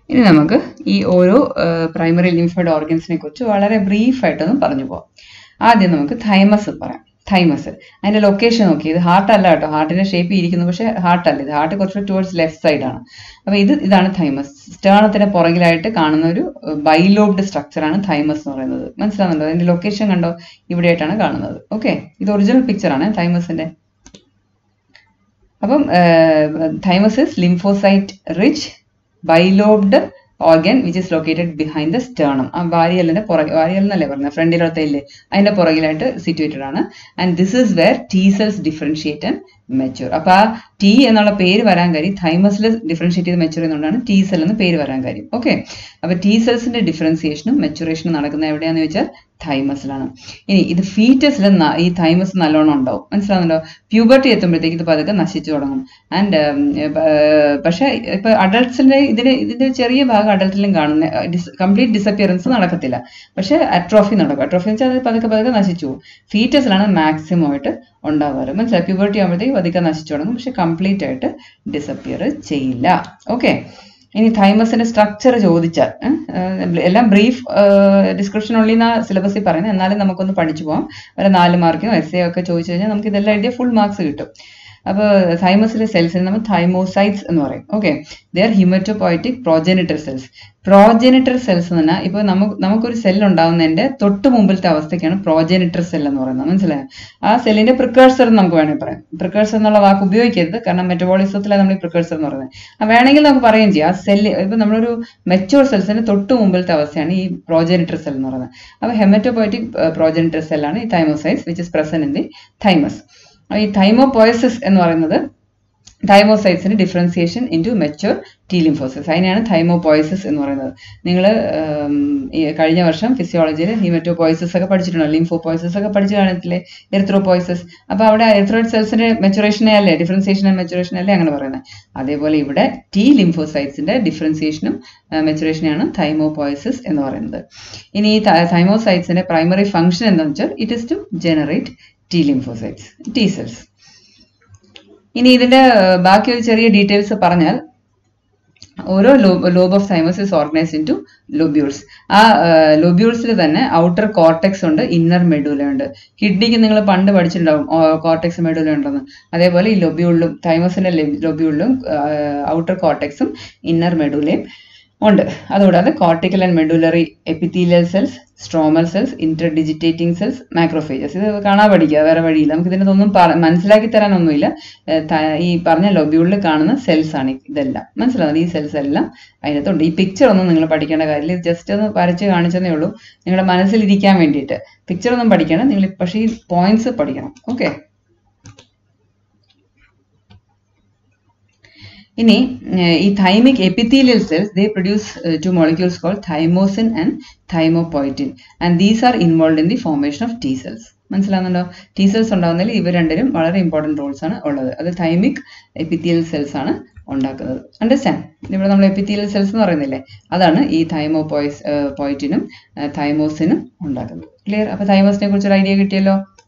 ഇനി നമുക്ക് ഈ ഓരോ പ്രൈമറി ലിംഫോയിഡ് ഓർഗൻസിനെ കുറിച്ച് വളരെ ബ്രീഫായിട്ടൊന്ന് പറഞ്ഞു പോകാം ആദ്യം നമുക്ക് തൈമസ് പറയാം തൈമസ് അതിന്റെ ലൊക്കേഷൻ നോക്കി ഇത് ഹാർട്ട് അല്ല കേട്ടോ ഹാർട്ടിന്റെ ഷേപ്പ് ഇരിക്കുന്നു പക്ഷേ ഹാർട്ട് അല്ല ഇത് ഹാർട്ട് കുറച്ച് ടുവേർഡ്സ് ലെഫ്റ്റ് സൈഡ് ആണ് അപ്പൊ ഇത് ഇതാണ് തൈമസ് സ്റ്റേണത്തിന്റെ പുറകിലായിട്ട് കാണുന്ന ഒരു ബൈലോബ്ഡ് സ്ട്രക്ചറാണ് തൈമസ് എന്ന് പറയുന്നത് മനസ്സിലാകുന്നുണ്ടോ അതിന്റെ ലൊക്കേഷൻ കണ്ടോ ഇവിടെയായിട്ടാണ് കാണുന്നത് ഓക്കെ ഇത് ഒറിജിനൽ പിക്ചറാണ് തൈമസിന്റെ അപ്പം thymus is lymphocyte rich bilobed organ which is located behind the sternum ആ വാരിയലിന്റെ പുറകെ വാരിയൽ എന്നല്ലേ പറഞ്ഞത് ഫ്രണ്ടിലത്തെ ഇല്ലേ അതിന്റെ പുറകിലായിട്ട് സിറ്റുവേറ്റഡ് ആണ് and this is where T cells differentiate and mature അപ്പൊ ആ ടി എന്നുള്ള പേര് വരാൻ കാര്യം തൈമസിൽ ഡിഫറൻഷിയേറ്റ് ചെയ്ത് മെച്ചൂർ എന്നുകൊണ്ടാണ് ടി സെൽ എന്ന് പേര് വരാൻ കാര്യം ഓക്കെ അപ്പൊ ടി സെൽസിന്റെ ഡിഫറൻസിയേഷനും മെച്ചുറേഷനും നടക്കുന്നത് എവിടെയാന്ന് വെച്ചാൽ തൈമസിലാണ് ഇനി ഇത് ഫീറ്റസിൽ ഈ തൈമസ് നല്ലോണം ഉണ്ടാവും മനസ്സിലാവുന്നുണ്ടോ പ്യൂബർട്ടി എത്തുമ്പോഴത്തേക്ക് ഇത് പതുക്കെ നശിച്ചു തുടങ്ങും ആൻഡ് പക്ഷെ ഇപ്പൊ അഡൾട്ട്സിന്റെ ഇതിന് ഇതിന്റെ ചെറിയ ഭാഗം അഡൾട്ടിലും കാണുന്ന കംപ്ലീറ്റ് ഡിസപ്പിയറൻസ് നടക്കത്തില്ല പക്ഷെ അട്രോഫി നടക്കും അട്രോഫി എന്ന് വെച്ചാൽ അത് പതുക്കെ പതുക്കെ നശിച്ചു പോകും ഫീറ്റസിലാണ് മാക്സിമം ആയിട്ട് ഉണ്ടാവാറ് മനസ്സിലായി പ്യൂബർട്ടി ആകുമ്പോഴത്തേക്ക് പതുക്കെ നശിച്ചു തുടങ്ങും പക്ഷെ കംപ്ലീറ്റ് ആയിട്ട് ഡിസപ്പിയർ ചെയ്യില്ല ഓക്കെ ഇനി തൈമസിന്റെ സ്ട്രക്ചർ ചോദിച്ചാൽ എല്ലാം ബ്രീഫ് ഡിസ്ക്രിപ്ഷൻ ഉള്ളി എന്നാ സിലബസിൽ പറയുന്നത് എന്നാലും നമുക്കൊന്ന് പഠിച്ചു പോകാം ഒരു നാല് മാർക്കിനോ എസ് എ ഒക്കെ ചോദിച്ചു കഴിഞ്ഞാൽ നമുക്ക് ഇതെല്ലാം എഴുതിയ ഫുൾ മാർക്സ് കിട്ടും അപ്പോൾ തൈമസിലെ സെൽസിന് നമ്മൾ തൈമോസൈറ്റ്സ് എന്ന് പറയും okay they are hematopoietic progenitor cells progenitor cells എന്ന് പറഞ്ഞാൽ ഇപ്പോൾ നമുക്ക് നമുക്കൊരു സെൽ ഉണ്ടാവുന്നതിന്റെ തൊട്ട് മുമ്പിലത്തെ അവസ്ഥയ്ക്കാണ് പ്രോജനിറ്റർ സെൽ എന്ന് പറയുന്നത് മനസ്സിലായോ ആ സെല്ലിന്റെ പ്രിക്കേഴ്സർ എന്ന് നമുക്ക് വേണമെങ്കിൽ പറയാം പ്രിക്കേഴ്സർ എന്നുള്ള വാക്ക് ഉപയോഗിക്കരുത് കാരണം മെറ്റബോളിസത്തിലാണ് നമ്മൾ ഈ പ്രിക്കേഴ്സർ എന്ന് പറയുന്നത് ആ വേണമെങ്കിൽ നമുക്ക് പറയുകയും ചെയ്യാം ആ സെല്ല് ഇപ്പൊ നമ്മളൊരു മെച്ചൂർ സെൽസിന്റെ തൊട്ട് മുമ്പിലത്തെ അവസ്ഥയാണ് ഈ പ്രോജനിറ്റർ സെൽ എന്ന് പറയുന്നത് അപ്പോൾ ഹെമറ്റോപോയറ്റിക് പ്രോജനിറ്റർ സെല്ലാണ് ഈ thymocytes which is present in the thymus ഈ തൈമോപോയസിസ് എന്ന് പറയുന്നത് തൈമോസൈറ്റ്സിന്റെ differentiation into mature T lymphocytes അതിനെയാണ് തൈമോപോയസിസ് എന്ന് പറയുന്നത് നിങ്ങൾ കഴിഞ്ഞ വർഷം ഫിസിയോളജിയിൽ ഹീമറ്റോപോയസിസ് ഒക്കെ പഠിച്ചിട്ടുണ്ടോ ലിംഫോപോയസിസ് ഒക്കെ പഠിച്ചു കാണത്തില്ലേ എറിത്രോപോയസിസ് അപ്പോൾ അവിടെ എറിത്രോയിഡ് സെൽസിന്റെ മെച്ചുറേഷനെ അല്ലേ ഡിഫറൻസിയേഷൻ ആൻഡ് മെച്ചുറേഷൻ അല്ലേ അങ്ങനെ പറയുന്നത് അതേപോലെ ഇവിടെ ടി ലിംഫോസൈറ്റ്സിന്റെ ഡിഫറൻസിയേഷനും മെച്ചുറേഷനെയാണ് തൈമോപോയസിസ് എന്ന് പറയുന്നത് ഇനി ഈ തൈമോസൈറ്റ്സിന്റെ പ്രൈമറി ഫംഗ്ഷൻ എന്താണെന്ന് വെച്ചാൽ it is to generate T lymphocytes T cells ഇനി ഇതിന്റെ ബാക്കി ഒരു ചെറിയ ഡീറ്റെയിൽസ് പറഞ്ഞാൽ ഓരോ lobe of thymus is organised into lobules ആ ലൊബ്യൂൾസിൽ തന്നെ ഔട്ടർ കോർട്ടെക്സ് ഉണ്ട് ഇന്നർ മെഡുല ഉണ്ട് കിഡ്നിക്ക് നിങ്ങൾ പണ്ട് പഠിച്ചിട്ടുണ്ടാവും കോർട്ടെക്സ് മെഡുല ഉണ്ടെന്ന് അതേപോലെ ഈ ലൊബ്യൂളിലും തൈമസിന്റെ ലൊബ്യൂളിലും ഔട്ടർ കോർട്ടെക്സും ഇന്നർ മെഡുലയും ഉണ്ട് അതുകൂടാതെ cortical and medullary epithelial cells stromal cells interdigitating cells macrophages ഇത് കാണാൻ പഠിക്കുക വേറെ വഴിയില്ല നമുക്ക് ഇതിനൊന്നും മനസ്സിലാക്കി തരാനൊന്നുമില്ല ഈ പറഞ്ഞ ലൊബ്യൂളിൽ കാണുന്ന സെൽസ് ആണ് ഇതെല്ലാം മനസ്സിലാകുന്നത് ഈ സെൽസ് എല്ലാം അതിനകത്തുണ്ട് ഈ പിക്ചർ ഒന്നും നിങ്ങൾ പഠിക്കേണ്ട കാര്യമില്ല ഇത് ജസ്റ്റ് ഒന്ന് വരച്ച് കാണിച്ചതേ ഉള്ളൂ നിങ്ങളുടെ മനസ്സിലിരിക്കാൻ വേണ്ടിയിട്ട് പിക്ചർ ഒന്നും പഠിക്കണം നിങ്ങൾ പക്ഷേ ഈ പോയിന്റ്സ് പഠിക്കണം ഓക്കെ ഇനി ഈ thymic epithelial cells they produce two molecules call thymosin and thymopoietin and these are involve in the formation of T cells മനസ്സിലാകുന്നുണ്ടോ ടി സെൽസ് ഉണ്ടാകുന്നതിൽ ഇവർ രണ്ടിനും വളരെ ഇമ്പോർട്ടൻറ്റ് റോൾസ് ആണ് ഉള്ളത് അത് തൈമിക് എപ്പിത്തീലിയൽ സെൽസ് ആണ് ഉണ്ടാക്കുന്നത് അണ്ടർസ്റ്റാൻഡ് ഇവിടെ നമ്മൾ എപ്പിത്തീലിയൽ സെൽസ് എന്ന് പറയുന്നില്ലേ അതാണ് ഈ തൈമോ പോയിസ് പോയിറ്റിനും തൈമോസിനും ഉണ്ടാക്കുന്നത് ക്ലിയർ അപ്പോൾ തൈമോസിനെ കുറിച്ചൊരു ഐഡിയ കിട്ടിയല്ലോ